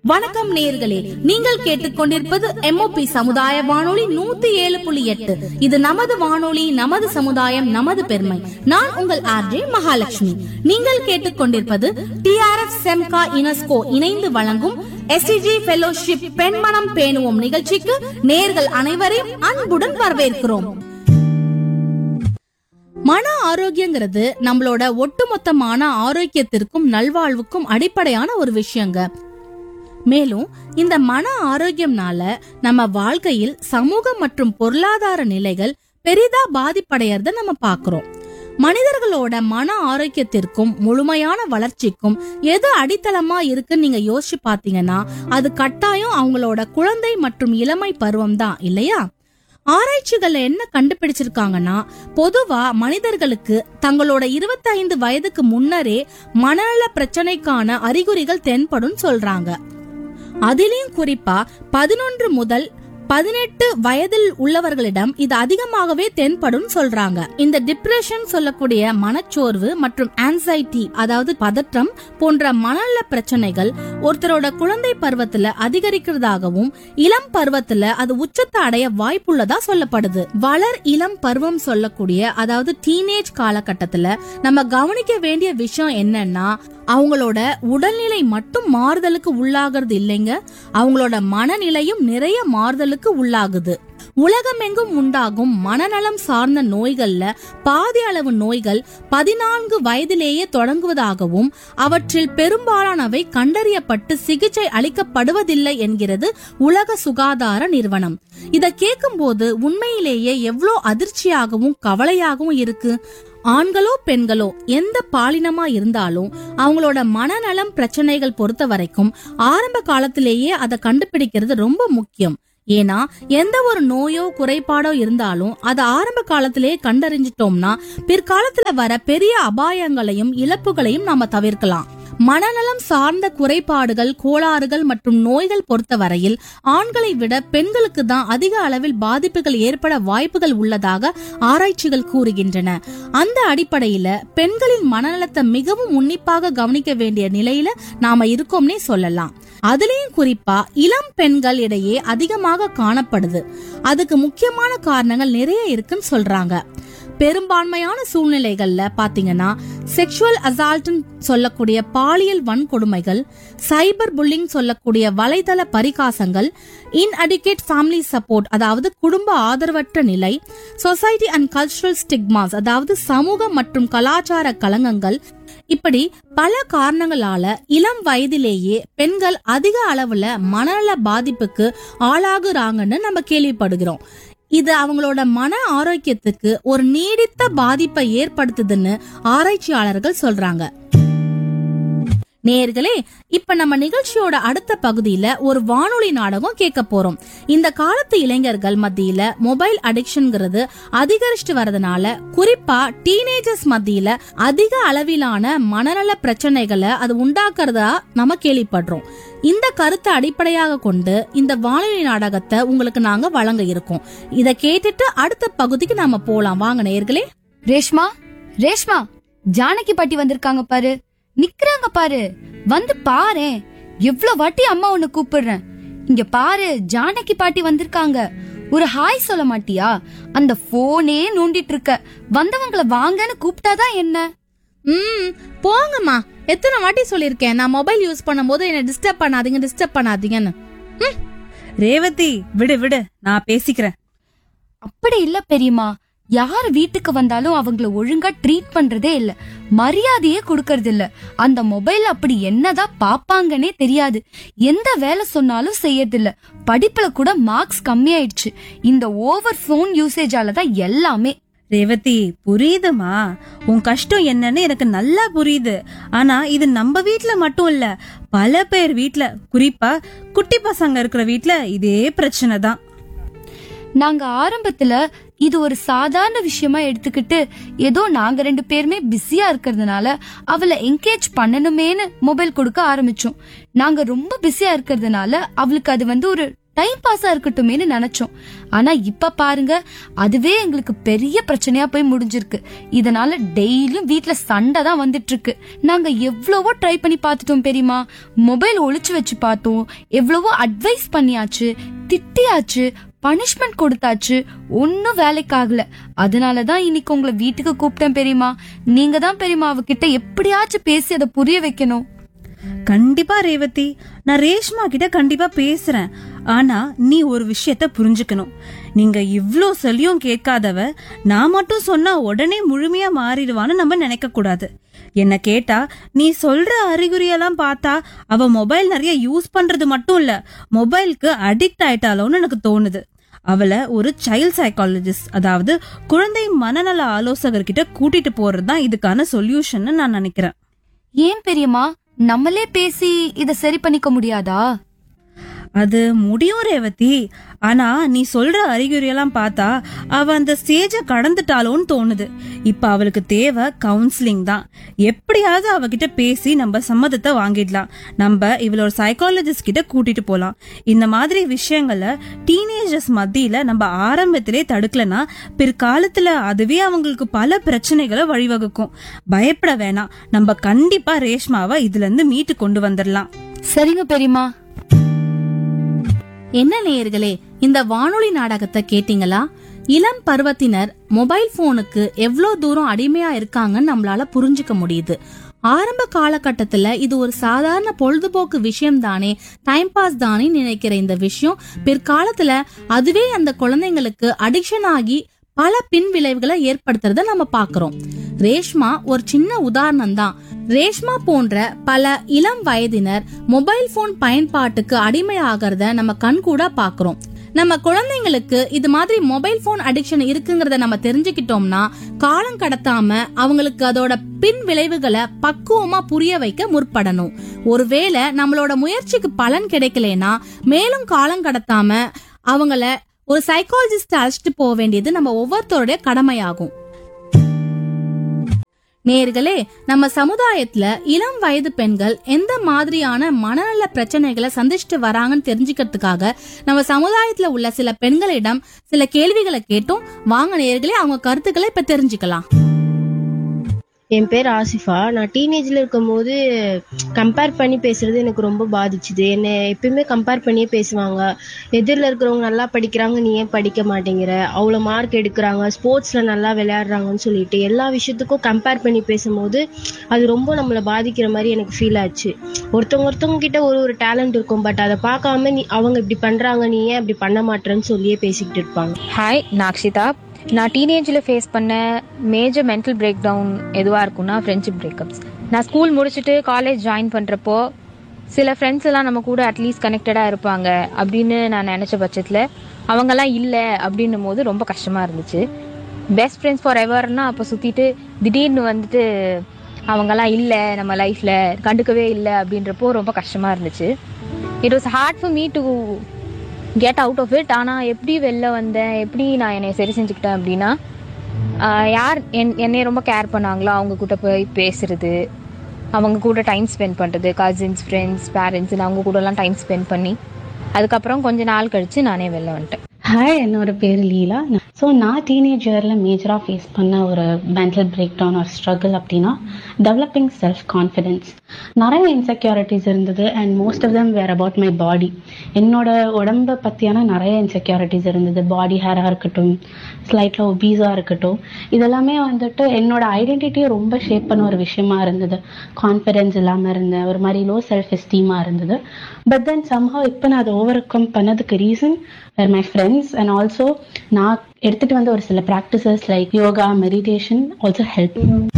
வணக்கம் நேயர்களே நீங்கள் கேட்டுக்கொண்டிருப்பது எம்ஓபி சமுதாய வானொலி நூத்தி ஏழு புள்ளி எட்டு இது நமது வானொலி நமது சமுதாயம் நமது பெருமை நான் உங்கள் ஆர்ஜே மகாலட்சுமி நீங்கள் கேட்டுக்கொண்டிருப்பது டிஆர்எஃப் செம்கா யுனெஸ்கோ இணைந்து வழங்கும் எஸ்டிஜி ஃபெலோஷிப் பெண்மனம் பேணுவோம் நிகழ்ச்சிக்கு நேர்கள் அனைவரையும் அன்புடன் வரவேற்கிறோம் மன ஆரோக்கியங்கிறது நம்மளோட ஒட்டுமொத்தமான ஆரோக்கியத்திற்கும் நல்வாழ்வுக்கும் அடிப்படையான ஒரு விஷயங்க மேலும் இந்த மன ஆரோக்கியம்னால நம்ம வாழ்க்கையில் சமூக மற்றும் பொருளாதார நிலைகள் பெரிதா பாதிப்படையறத நம்ம பாக்குறோம் மனிதர்களோட மன ஆரோக்கியத்திற்கும் முழுமையான வளர்ச்சிக்கும் எது அடித்தளமா இருக்குன்னு நீங்க யோசிச்சு பாத்தீங்கன்னா அது கட்டாயம் அவங்களோட குழந்தை மற்றும் இளமை பருவம் தான் இல்லையா ஆராய்ச்சிகள்ல என்ன கண்டுபிடிச்சிருக்காங்கன்னா பொதுவா மனிதர்களுக்கு தங்களோட 25 வயதுக்கு முன்னரே மனநல பிரச்சனைக்கான அறிகுறிகள் தென்படும் சொல்றாங்க அதிலையும் குறிப்பா பதினொன்று முதல் பதினெட்டு வயதில் உள்ளவர்களிடம் இது அதிகமாகவே தென்படும் சொல்றாங்க இந்த டிப்ரெஷன் சொல்லக்கூடிய மனச்சோர்வு மற்றும் ஆன்சைட்டி அதாவது பதற்றம் போன்ற மனநல பிரச்சனைகள் ஒருத்தரோட குழந்தை பருவத்துல அதிகரிக்கிறதாகவும் இளம் பருவத்துல அது உச்சத்தை அடைய வாய்ப்புள்ளதா சொல்லப்படுது வளர் இளம் பருவம் சொல்லக்கூடிய அதாவது டீனேஜ் காலகட்டத்துல நம்ம கவனிக்க வேண்டிய விஷயம் என்னன்னா அவங்களோட உடல்நிலை மட்டும் மாறுதலுக்கு உள்ளாகிறது இல்லைங்க அவங்களோட மனநிலையும் நிறைய மாறுதலுக்கு உள்ளாகுது உலகமெங்கும் உண்டாகும் மனநலம் சார்ந்த நோய்கள்ல பாதி அளவு நோய்கள் பதினான்கு வயதிலேயே தொடங்குவதாகவும் அவற்றில் பெரும்பாலானவை கண்டறியப்பட்டு சிகிச்சை அளிக்கப்படுவதில்லை என்கிறது உலக சுகாதார நிறுவனம் இத கேட்கும்போது உண்மையிலேயே எவ்வளோ அதிர்ச்சியாகவும் கவலையாகவும் இருக்கு ஆண்களோ பெண்களோ எந்த பாலினமா இருந்தாலும் அவங்களோட மனநலம் பிரச்சனைகள் பொறுத்த வரைக்கும் ஆரம்ப காலத்திலேயே அதை கண்டுபிடிக்கிறது ரொம்ப முக்கியம் ஏன்னா எந்த ஒரு நோயோ குறைபாடோ இருந்தாலும் அதை ஆரம்ப காலத்திலேயே கண்டறிஞ்சிட்டோம்னா பிற்காலத்துல வர பெரிய அபாயங்களையும் இழப்புகளையும் நாம தவிர்க்கலாம் மனநலம் சார்ந்த குறைபாடுகள் கோளாறுகள் மற்றும் நோய்கள் பொறுத்தவரையில் ஆண்களை விட பெண்களுக்கு தான் அதிக அளவில் பாதிப்புகள் ஏற்பட வாய்ப்புகள் உள்ளதாக ஆராய்ச்சிகள் கூறுகின்றன அந்த அடிப்படையில பெண்களின் மனநலத்தை மிகவும் உன்னிப்பாக கவனிக்க வேண்டிய நிலையில நாம இருக்கோம்னே சொல்லலாம் அதுலயும் குறிப்பா இளம் பெண்கள் இடையே அதிகமாக காணப்படுது அதுக்கு முக்கியமான காரணங்கள் நிறைய இருக்குன்னு சொல்றாங்க பெரும்பான்மையான சூழ்நிலைகள்ல பாத்தீங்கன்னா செக்ஷுவல் அசால்ட்னு சொல்லக்கூடிய பாலியல் வன்கொடுமைகள் சைபர் புல்லிங் சொல்லக்கூடிய வலைதள பரிகாசங்கள் இன்அடிகேட் ஃபேமிலி சப்போர்ட் அதாவது குடும்ப ஆதரவற்ற நிலை சொசைட்டி அண்ட் கல்ச்சுரல் ஸ்டிக்மாஸ் அதாவது சமூக மற்றும் கலாச்சார களங்கங்கள் இப்படி பல காரணங்களால இளம் வயதிலேயே பெண்கள் அதிக அளவுல மனநல பாதிப்புக்கு ஆளாகுறாங்கன்னு நம்ம கேள்விப்படுகிறோம் இது அவங்களோட மன ஆரோக்கியத்துக்கு ஒரு நீடித்த பாதிப்பை ஏற்படுத்துதுன்னு ஆராய்ச்சியாளர்கள் சொல்றாங்க நேர்களே இப்ப நம்ம நிகழ்ச்சியோட அடுத்த பகுதியில ஒரு வானொலி நாடகம் கேட்க போறோம் இந்த காலத்து இளைஞர்கள் மத்தியில மொபைல் அடிக்ஷன்ங்கிறது அதிகரிச்சுட்டு வரதுனால குறிப்பா டீனேஜர்ஸ் மத்தியில அதிக அளவிலான மனநல பிரச்சனைகளை அது உண்டாக்குறதா நம்ம கேள்விப்படுறோம் இந்த கருத்தை அடிப்படையாக கொண்டு இந்த வானொலி நாடகத்தை உங்களுக்கு நாங்க வழங்க இருக்கோம் இத கேட்டுட்டு அடுத்த பகுதிக்கு நாம போலாம் வாங்க நேர்களே ரேஷ்மா ரேஷ்மா ஜானகி பாட்டி வந்திருக்காங்க பாரு நிக்கிறாங்க பாரு வந்து பாரேன் எவ்வளவு வாட்டி அம்மா உன்னை கூப்பிடுறேன் இங்க பாரு ஜானகி பாட்டி வந்திருக்காங்க ஒரு ஹாய் சொல்ல மாட்டியா அந்த போனே நோண்டிட்டு இருக்க வந்தவங்கள வாங்கன்னு கூப்பிட்டாதான் என்ன ம் போங்கம்மா எத்தனை வாட்டி சொல்லியிருக்கேன் நான் மொபைல் யூஸ் பண்ணும்போது என்ன டிஸ்டர்ப் பண்ணாதீங்க டிஸ்டர்ப் பண்ணாதீங்கன்னு ம், ரேவதி விடு விடு நான் பேசிக்கிறேன் அப்படி இல்ல பெரியம்மா யார் வீட்டுக்கு வந்தாலும் அவங்கள ஒழுங்கா ட்ரீட் பண்றதே இல்ல மரியாதையே கொடுக்கறது இல்ல அந்த மொபைல் அப்படி என்னதான் பாப்பாங்கன்னே தெரியாது எந்த வேலை சொன்னாலும் செய்யறது இல்ல படிப்புல கூட மார்க்ஸ் கம்மியாயிடுச்சு இந்த ஓவர் போன் யூசேஜால தான் எல்லாமே ரேவதி புரியுதுமா உன் கஷ்டம் என்னன்னு எனக்கு நல்லா புரியுது ஆனா இது நம்ம வீட்ல மட்டும் இல்ல பல பேர் வீட்ல குறிப்பா குட்டி பசங்க இருக்கிற வீட்ல இதே பிரச்சனை தான் நாங்க ஆரம்பத்துல இது ஒரு சாதாரண விஷயமா எடுத்துக்கிட்டு ஏதோ நாங்க ரெண்டு பேருமே பிஸியா இருக்கிறதுனால அவளை என்கேஜ் பண்ணணுமேனு மொபைல் கொடுக்க ஆரம்பிச்சோம் நாங்க ரொம்ப பிஸியா இருக்கிறதுனால அவளுக்கு அது வந்து ஒரு டைம் பாஸா இருக்கட்டுமேனு நினைச்சோம் ஆனா இப்ப பாருங்க அதுவே எங்களுக்கு பெரிய பிரச்சனையா போய் முடிஞ்சிருக்கு இதனால டெய்லியும் வீட்ல சண்டை தான் வந்துட்டு இருக்கு நாங்க எவ்வளவோ ட்ரை பண்ணி பார்த்துட்டோம் பெரியமா மொபைல் ஒளிச்சு வச்சு பார்த்தோம் எவ்வளவோ அட்வைஸ் பண்ணியாச்சு திட்டியாச்சு பனிஷ்மெண்ட் கொடுத்தாச்சு ஒன்னும் வேலைக்கு ஆகல அதனாலதான் இன்னைக்கு உங்களை வீட்டுக்கு கூப்பிட்டேன் பெரியமா நீங்க தான் பெரியமா அவகிட்ட எப்படியாச்சும் பேசி அதை புரிய வைக்கணும் கண்டிப்பா ரேவதி நான் ரேஷ்மா கிட்ட கண்டிப்பா பேசுறேன் ஆனா நீ ஒரு விஷயத்த புரிஞ்சுக்கணும் நீங்க இவ்ளோ சொல்லியும் கேட்காதவ நான் மட்டும் சொன்னா உடனே முழுமையா மாறிடுவான்னு நம்ம நினைக்க கூடாது என்ன கேட்டா நீ சொல்ற அறிகுறியெல்லாம் பார்த்தா அவ மொபைல் நிறைய யூஸ் பண்றது மட்டும் இல்ல மொபைலுக்கு அடிக்ட் ஆயிட்டாலோன்னு எனக்கு தோணுது அவளை ஒரு சைல்ட் சைக்காலஜிஸ்ட் அதாவது குழந்தை மனநல ஆலோசகர்கிட்ட கூட்டிட்டு போறது தான் இதுக்கான சொல்யூஷன் நான் நினைக்கிறேன் ஏன் பெரியம்மா நம்மளே பேசி இத சரி பண்ணிக்க முடியாதா அது முடியும் ரேவதி ஆனா நீ சொல்ற அறிகுறியெல்லாம் பார்த்தா அவ அந்த ஸ்டேஜ கடந்துட்டாளோன்னு தோணுது இப்ப அவளுக்கு தேவை கவுன்சிலிங் தான் எப்படியாவது அவகிட்ட பேசி நம்ம சம்மதத்தை வாங்கிடலாம் நம்ம இவளோட சைக்காலஜிஸ்ட் கிட்ட கூட்டிட்டு போலாம் இந்த மாதிரி விஷயங்களை டீனேஜர்ஸ் மத்தியில நம்ம ஆரம்பத்திலே தடுக்கலனா பிற்காலத்துல அதுவே அவங்களுக்கு பல பிரச்சனைகளை வழிவகுக்கும் பயப்பட வேணாம் நம்ம கண்டிப்பா ரேஷ்மாவை இதுல இருந்து மீட்டு கொண்டு வந்துடலாம் சரிங்க பெரியம்மா என்ன நேயர்களே இந்த வானொலி நாடகத்தை கேட்டீங்களா இளம் பருவத்தினர் மொபைல் போனுக்கு எவ்வளோ தூரம் அடிமையா இருக்காங்கன்னு நம்மளால புரிஞ்சுக்க முடியுது ஆரம்ப காலகட்டத்துல இது ஒரு சாதாரண பொழுதுபோக்கு விஷயம் தானே டைம் பாஸ் தானே நினைக்கிற இந்த விஷயம் பிற்காலத்துல அதுவே அந்த குழந்தைங்களுக்கு அடிக்ஷன் ஆகி பல பின் விளைவுகளை ஏற்படுத்துறத நம்ம பாக்குறோம் ரேஷ்மா ஒரு சின்ன உதாரணம் தான் ரேஷ்மா போன்ற பல இளம் வயதினர் மொபைல் போன் பயன்பாட்டுக்கு அடிமையாகிறத நம்ம கண்கூட பாக்குறோம் நம்ம குழந்தைங்களுக்கு இது மாதிரி மொபைல் போன் அடிக்ஷன் இருக்குங்கிறத நம்ம தெரிஞ்சுக்கிட்டோம்னா காலம் கடத்தாம அவங்களுக்கு அதோட பின் விளைவுகளை பக்குவமா புரிய வைக்க முற்படணும் ஒருவேளை நம்மளோட முயற்சிக்கு பலன் கிடைக்கலனா மேலும் காலம் கடத்தாம அவங்கள ஒரு சைக்காலஜிஸ்ட் அழைச்சிட்டு போக வேண்டியது நம்ம ஒவ்வொருத்தருடைய கடமையாகும் நேர்களே நம்ம சமுதாயத்துல இளம் வயது பெண்கள் எந்த மாதிரியான மனநல பிரச்சனைகளை சந்திச்சுட்டு வராங்கன்னு தெரிஞ்சுக்கிறதுக்காக நம்ம சமுதாயத்துல உள்ள சில பெண்களிடம் சில கேள்விகளை கேட்டோம் வாங்க நேர்களே அவங்க கருத்துக்களை இப்ப தெரிஞ்சுக்கலாம் என் பேர் ஆசிஃபா நான் டீனேஜில் இருக்கும்போது கம்பேர் பண்ணி பேசுறது எனக்கு ரொம்ப பாதிச்சுது என்னை எப்பயுமே கம்பேர் பண்ணியே பேசுவாங்க எதிரில் இருக்கிறவங்க நல்லா படிக்கிறாங்க நீ ஏன் படிக்க மாட்டேங்கிற அவ்வளோ மார்க் எடுக்கிறாங்க ஸ்போர்ட்ஸில் நல்லா விளையாடுறாங்கன்னு சொல்லிட்டு எல்லா விஷயத்துக்கும் கம்பேர் பண்ணி பேசும்போது அது ரொம்ப நம்மளை பாதிக்கிற மாதிரி எனக்கு ஃபீல் ஆச்சு ஒருத்தவங்க ஒருத்தவங்க கிட்ட ஒரு ஒரு டேலண்ட் இருக்கும் பட் அதை பார்க்காம நீ அவங்க இப்படி பண்ணுறாங்க நீ ஏன் இப்படி பண்ண மாட்டேன்னு சொல்லியே பேசிக்கிட்டு இருப்பாங்க ஹாய் நான் அக்ஷிதா நான் டீனேஜில் ஃபேஸ் பண்ண மேஜர் மென்டல் பிரேக் டவுன் எதுவாக இருக்கும்னா ஃப்ரெண்ட்ஷிப் பிரேக்கப்ஸ் நான் ஸ்கூல் முடிச்சுட்டு காலேஜ் ஜாயின் பண்ணுறப்போ சில ஃப்ரெண்ட்ஸ் எல்லாம் நம்ம கூட அட்லீஸ்ட் கனெக்டடாக இருப்பாங்க அப்படின்னு நான் நினச்ச பட்சத்தில் அவங்கெல்லாம் இல்லை அப்படின்னும் போது ரொம்ப கஷ்டமாக இருந்துச்சு பெஸ்ட் ஃப்ரெண்ட்ஸ் ஃபார் எவர்னா அப்போ சுற்றிட்டு திடீர்னு வந்துட்டு அவங்கெல்லாம் இல்லை நம்ம லைஃப்பில் கண்டுக்கவே இல்லை அப்படின்றப்போ ரொம்ப கஷ்டமாக இருந்துச்சு it was hard for me to get out of it ஆனால் எப்படி வெளில வந்தேன் எப்படி நான் என்னை சரி செஞ்சுக்கிட்டேன் அப்படின்னா ஆஹ் யார் என் என்னை ரொம்ப கேர் பண்ணாங்களோ அவங்க கூட போய் பேசுறது அவங்க கூட டைம் ஸ்பெண்ட் பண்ணுறது கசின்ஸ் ஃப்ரெண்ட்ஸ் பேரண்ட்ஸ் அவங்க கூடலாம் டைம் ஸ்பெண்ட் பண்ணி அதுக்கப்புறம் கொஞ்ச நாள் கழித்து நானே வெளில வந்துட்டேன் ஹாய் என்னோட பேர் லீலா ஸோ நான் டீனேஜ் இயரில் மேஜராக ஃபேஸ் பண்ண ஒரு mental breakdown or struggle அப்படின்னா டெவலப்பிங் செல்ஃப் கான்ஃபிடென்ஸ் நிறைய இன்செக்யூரிட்டிஸ் இருந்தது and most of them were about my body என்னோட உடம்பை பற்றியான நிறைய இன்செக்யூரிட்டிஸ் இருந்தது பாடி ஹேராக இருக்கட்டும் ஸ்லைட்டில் ஒபீஸாக இருக்கட்டும் இதெல்லாமே வந்துட்டு என்னோட ஐடென்டிட்டியை ரொம்ப ஷேப் பண்ண ஒரு விஷயமா இருந்தது கான்ஃபிடென்ஸ் இல்லாமல் இருந்தேன் ஒரு மாதிரி லோ செல்ஃப் எஸ்டீமாக இருந்தது பட் தென் சம்ஹவ் இப்போ நான் அதை ஓவர் கம் பண்ணதுக்கு reason were my friends and also நான் எடுத்துகிட்டு வந்த ஒரு சில practices like yoga meditation also help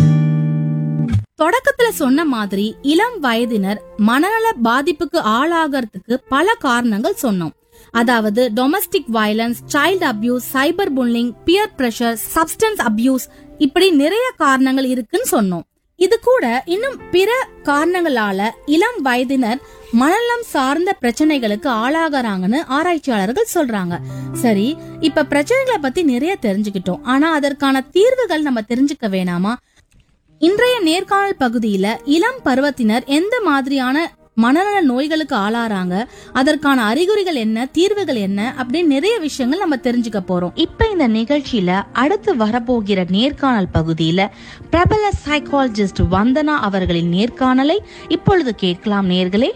தொடக்கத்துல சொன்ன மாதிரி இளம் வயதினர் மனநல பாதிப்புக்கு ஆளாகிறதுக்கு பல காரணங்கள் சொன்னோம் அதாவது domestic violence child abuse cyber bullying peer pressure substance abuse இப்படி நிறைய காரணங்கள் இருக்குன்னு சொன்னோம் இது கூட இன்னும் பிற காரணங்களால இளம் வயதினர் மனநலம் சார்ந்த பிரச்சனைகளுக்கு ஆளாகறாங்கன்னு ஆராய்ச்சியாளர்கள் சொல்றாங்க சரி இப்ப பிரச்சனைகளை பத்தி நிறைய தெரிஞ்சுக்கிட்டோம் ஆனா அதற்கான தீர்வுகள் நம்ம தெரிஞ்சுக்க வேணாமா இன்றைய நேர்காணல் பகுதியில இளம் பருவத்தினர் எந்த மாதிரியான மனநல நோய்களுக்கு ஆளாறாங்க அதற்கான அறிகுறிகள் என்ன தீர்வுகள் என்ன அப்படின்னு நிறைய விஷயங்கள் நம்ம தெரிஞ்சுக்க போறோம் இப்ப இந்த நிகழ்ச்சியில அடுத்து வரப்போகிற நேர்காணல் பகுதியில பிரபல சைக்காலஜிஸ்ட் வந்தனா அவர்களின் நேர்காணலை இப்பொழுது கேட்கலாம் நேர்களே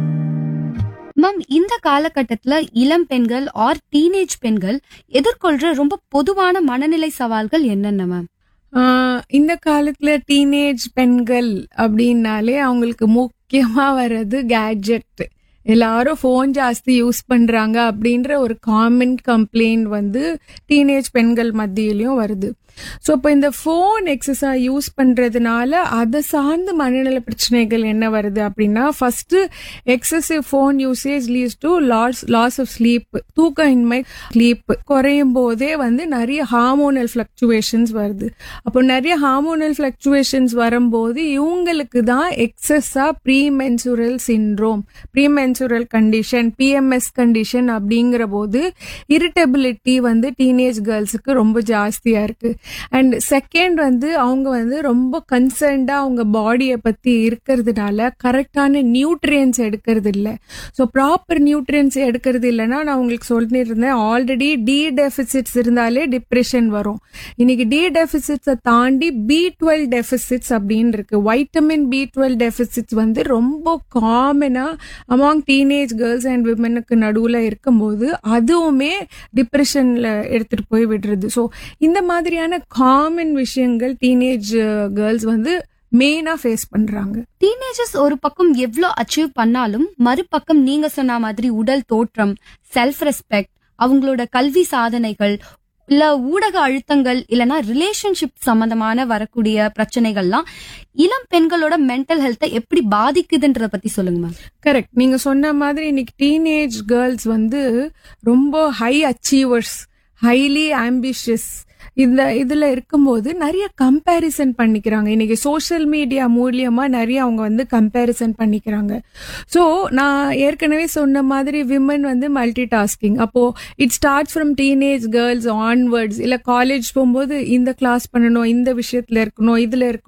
மேம் இந்த காலகட்டத்துல இளம் பெண்கள் ஆர் டீனேஜ் பெண்கள் எதிர்கொள்ற ரொம்ப பொதுவான மனநிலை சவால்கள் என்னென்ன மேம் ஆஹ் இந்த காலத்துல டீனேஜ் பெண்கள் அப்படின்னாலே அவங்களுக்கு முக்கியமா வர்றது கேட்ஜெட் எல்லாரும் ஃபோன் ஜாஸ்தி யூஸ் பண்றாங்க அப்படின்ற ஒரு காமன் கம்ப்ளைண்ட் வந்து டீனேஜ் பெண்கள் மத்தியிலயும் வருது ஸோ இப்போ இந்த ஃபோன் எக்ஸஸா யூஸ் பண்றதுனால அதை சார்ந்த மனநல பிரச்சனைகள் என்ன வருது அப்படின்னா first excessive phone usage leads to loss loss of sleep தூக்க இன்மை ஸ்லீப் குறையும் போதே வந்து நிறைய ஹார்மோனல் ஃபிளக்சுவேஷன்ஸ் வருது அப்போ நிறைய ஹார்மோனல் ஃபிளக்சுவேஷன்ஸ் வரும்போது இவங்களுக்கு தான் எக்ஸஸா premenstrual syndrome premenstrual condition P M S condition அப்படிங்கிற போது இரிட்டபிலிட்டி வந்து டீனேஜ் கேர்ள்ஸுக்கு ரொம்ப ஜாஸ்தியா இருக்கு அண்ட் செகண்ட் வந்து அவங்க வந்து ரொம்ப கன்சர்ன்டா அவங்க பாடியை பத்தி இருக்கிறதுனால கரெக்டான நியூட்ரியன்ஸ் எடுக்கிறது இல்லை ஸோ ப்ராப்பர் நியூட்ரியன்ஸ் எடுக்கிறது இல்லைன்னா நான் உங்களுக்கு சொல்லியிருந்தேன் ஆல்ரெடி டி டெபிசிட்ஸ் இருந்தாலே டிப்ரெஷன் வரும் இன்னைக்கு டி டெபிசிட்ஸை தாண்டி பி டுவெல் டெபிசிட்ஸ் அப்படின்னு இருக்கு வைட்டமின் பி டுவெல் டெபிசிட்ஸ் வந்து ரொம்ப காமனா அமாங் டீனேஜ் கேர்ள்ஸ் அண்ட் விமனுக்கு நடுவில் இருக்கும்போது அதுவுமே டிப்ரெஷன்ல எடுத்துட்டு போய் விடுறது ஸோ இந்த மாதிரியான காமன் விஷயங்கள் டீனேஜ் கேர்ள்ஸ் வந்து மெயினா ஃபேஸ் பண்றாங்க டீனேஜர்ஸ் ஒரு பக்கம் எவ்வளோ அச்சீவ் பண்ணாலும் மறுபக்கம் நீங்க சொன்ன மாதிரி உடல் தோற்றம் செல்ஃப் ரெஸ்பெக்ட் அவங்களோட கல்வி சாதனைகள் இல்ல ஊடக அழுத்தங்கள் இல்லனா ரிலேஷன்ஷிப் சம்பந்தமான வரக்கூடிய பிரச்சனைகள்லாம் இளம் பெண்களோட மென்டல் ஹெல்த்தை எப்படி பாதிக்குதுன்றத பத்தி சொல்லுங்க மேம் கரெக்ட் நீங்க சொன்ன மாதிரி இன்னைக்கு டீனேஜ் கேர்ள்ஸ் வந்து ரொம்ப ஹை அச்சீவர்ஸ் ஹைலி ஆம்பிஷியஸ் இந்த இதுல இருக்கும்போது நிறைய கம்பேரிசன் பண்ணிக்கிறாங்க இன்னைக்கு சோஷியல் மீடியா மூலியமா நிறைய அவங்க வந்து கம்பேரிசன் பண்ணிக்கிறாங்க ஸோ நான் ஏற்கனவே சொன்ன மாதிரி விமன் வந்து மல்டி டாஸ்கிங் அப்போ it start from teenage girls onwards இல்ல காலேஜ் போகும்போது இந்த கிளாஸ் பண்ணணும் இந்த விஷயத்துல இருக்கணும் இதுல இருக்கணும்